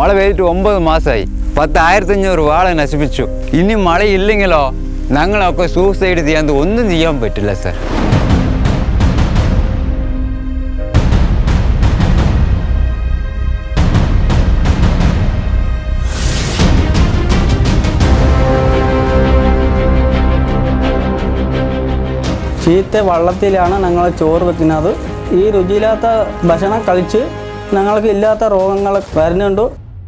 മഴ പെയ്തിട്ട് ഒമ്പത് മാസമായി പത്തായിരത്തഞ്ഞൂറ് വാളെ നശിപ്പിച്ചു ഇനി മഴയില്ലെങ്കിലോ ഞങ്ങളൊക്കെ സൂസൈഡ് ചെയ്യാൻ ഒന്നും ചെയ്യാൻ പറ്റില്ല സാർ ചീത്ത വള്ളത്തിലാണ് ഞങ്ങൾ ചോറ് വെക്കുന്നത് ഈ രുചിയില്ലാത്ത ഭക്ഷണം കഴിച്ച് ഞങ്ങൾക്ക് ഇല്ലാത്ത രോഗങ്ങൾ വരുന്നുണ്ട്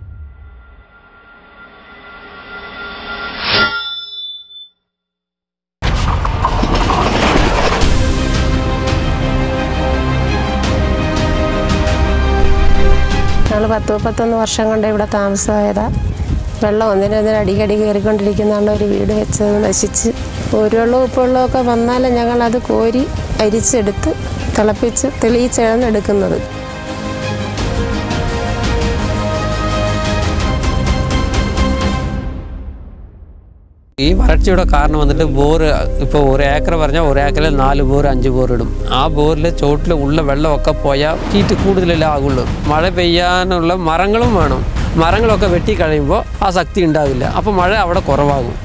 ഞങ്ങൾ പത്ത് മുപ്പത്തൊന്ന് വർഷം കൊണ്ട് ഇവിടെ താമസമായതാ വെള്ളം ഒന്നിനൊന്നിന് അടിക്കടി കയറിക്കൊണ്ടിരിക്കുന്നതാണ് ഒരു വീട് വെച്ചത് നശിച്ച് ഒരു വെള്ളവും ഉപ്പുവെള്ളവും ഒക്കെ വന്നാലും ഞങ്ങളത് കോരി അരിച്ചെടുത്ത് തിളപ്പിച്ച് തെളിയിച്ചാണ് എടുക്കുന്നത് ഈ വരൾച്ചയുടെ കാരണം വന്നിട്ട് ബോറ് ഇപ്പോൾ ഒരു ഏക്കർ പറഞ്ഞാൽ ഒരു ഏക്കറിൽ നാല് ബോർ അഞ്ച് ബോർ ഇടും ആ ബോറിൽ ചോട്ടിൽ ഉള്ള വെള്ളമൊക്കെ പോയാൽ ഹീറ്റ് കൂടുതലല്ലേ ആകുള്ളൂ മഴ പെയ്യാനുള്ള മരങ്ങളും വേണം മരങ്ങളൊക്കെ വെട്ടി കഴിയുമ്പോൾ ആ ശക്തി ഉണ്ടാവില്ല അപ്പോൾ മഴ അവിടെ കുറവാകും